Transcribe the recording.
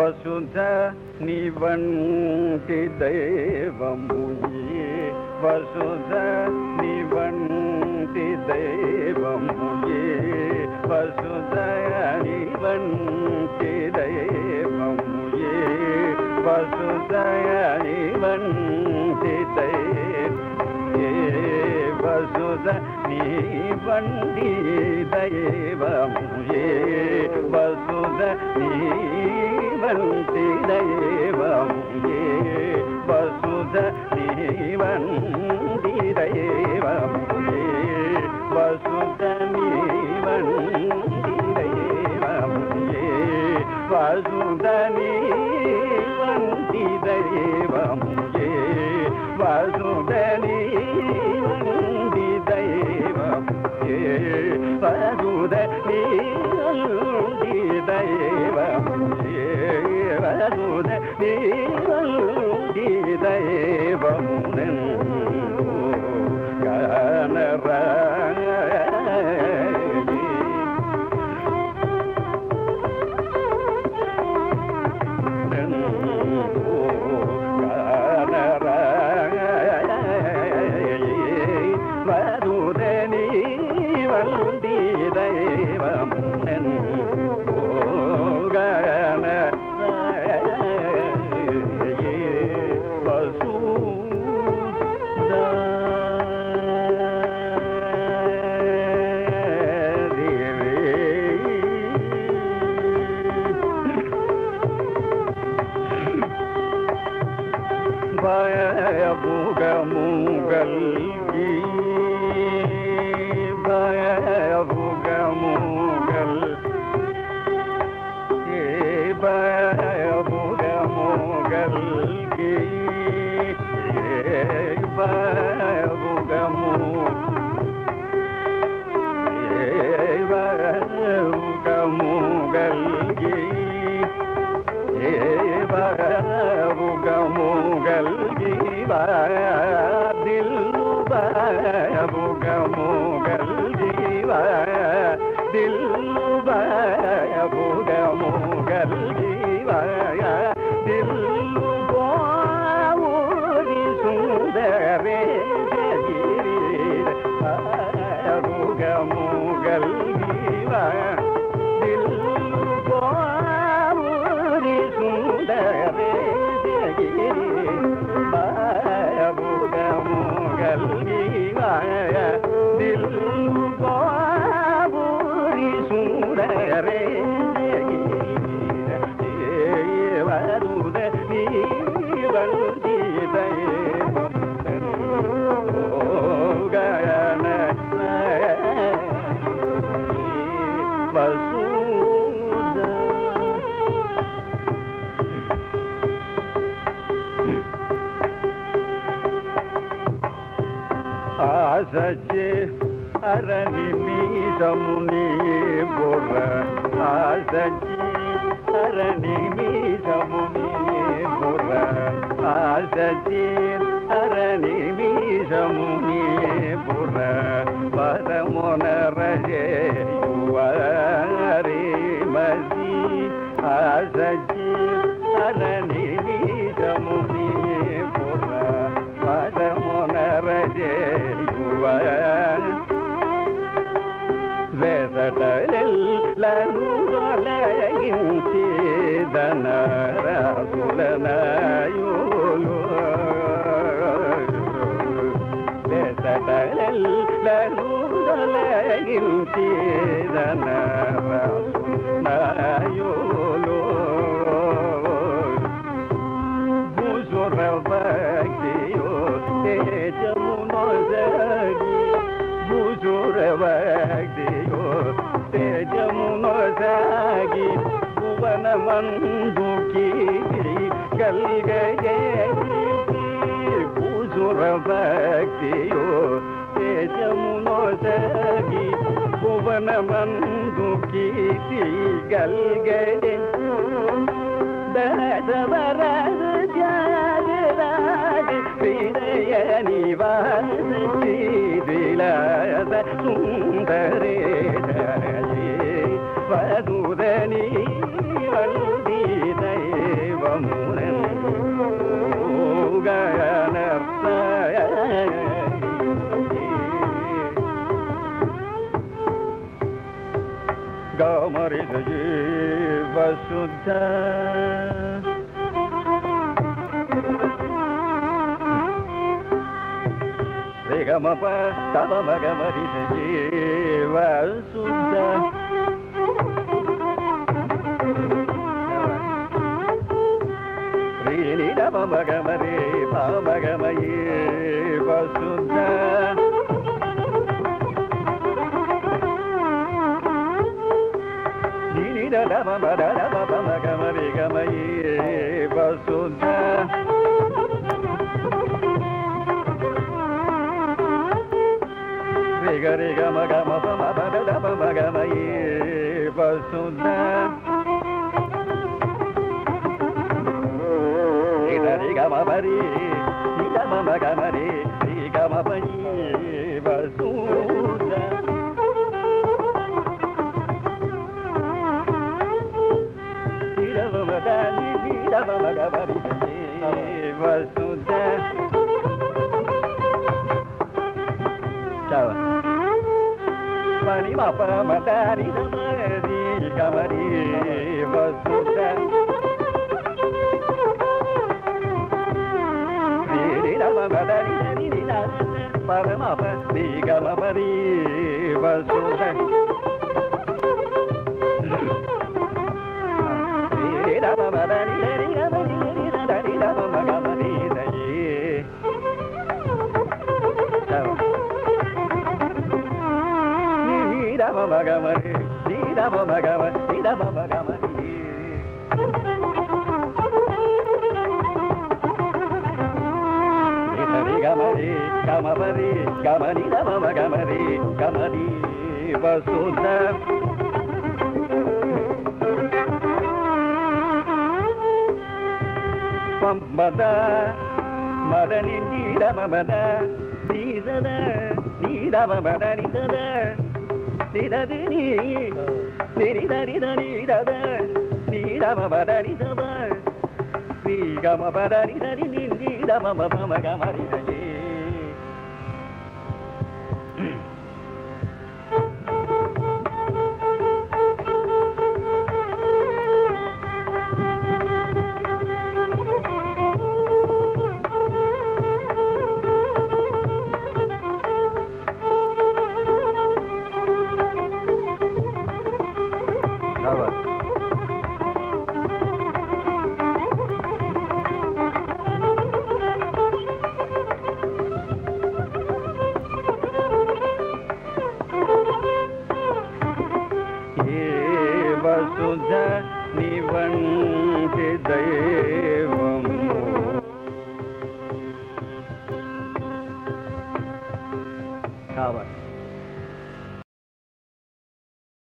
వసుధ నివంటి దైవము ఏ వసుధ నివంటి దైవము ఏ వసుధ నివంటి దైవము ఏ వసుధ నివంటి దైవం ఏ వసుధ నీ వంటి దైవము ఏ వసుధ నీ వంటి దైవము ఏ వసుధ నీ వంటి దైవము ఏ వసుధ నీ వంటి దైవము ఏ వసుధ నీ వంటి దైవము ఏ వసుధ నీ వంటి దైవము ఏ వసుధ నీ వంటి దైవము ఏ వసుధ నీ వంటి దైవము మధురని వంది దైవం భయముగముగల్గి భయముగముగల్ ఏ భయముగముగల్గి ఏ భయముగము ఏ భయముగముగల్గి ఏ భయముగముగల్గి దిల్లు భయముగముగల్గి దిల్లు భయముగముగల్గి దిల్లు బావురి సుందరే జగిరి భయముగముగల్గి దిల్లు బావురి సుందరే జగిరి భయముగముగల్గి దిల్లు బావురి సుందరే వరుద నీ వంది గయన వసూద ఆసచే అరణి మీదముని బుర్ర ఆసచి అరణి మీదముని బుర్ర ఆసచి అరణి మీదముని బుర్ర పరమున రజే యువరి మసి ఆసచి అరణి మీదముని బుర్ర పరమున రజే యువరి వెసటలను తొలగించి ధనరాసులనాయో వెసటలను తొలగించి ధనరాసులనాయో భూసుర భక్తియో తేజమునొసగి భూసుర భక్తియో తేజమునొసగి భువన మందుకి కల్గజే భూసుర భక్తియో తేజమునొసగి భువన మందుకి గల్గజే దశవరద త్యాగరాజ హృదయ నివాస శ్రీవిలాస సుందరే వధుదని వందిదయ మరి వసుధ రేగమప తమ మగ మరి వసుధ శ్రీని నమ మగ మరి మగమయీ వసుధ గమరి గమయీ వసుధ రిగరి గమ గమ పమ పద పమ గమయీ వసుధ రి గమ పరి గమ గమరి రి గమ పని వసుధ వసుధ చావ పని మప మదారి మరి గమరి వసుధ పరమప గమరి వసుధ మగమరి నీరమ మగమ నీరమ మగమరి గమరి గమరి గమని నమ మగమరి గమరి వసుధ మద మదని నీరమ మద నీరద నీరమ మద నిదద నిదది నీ నిరిదరి నిదద నీరమ మద నిదద శ్రీగమ మద నిదరి నీరమ మమ గమరి వసుధ నివంటి దైవము కావాలి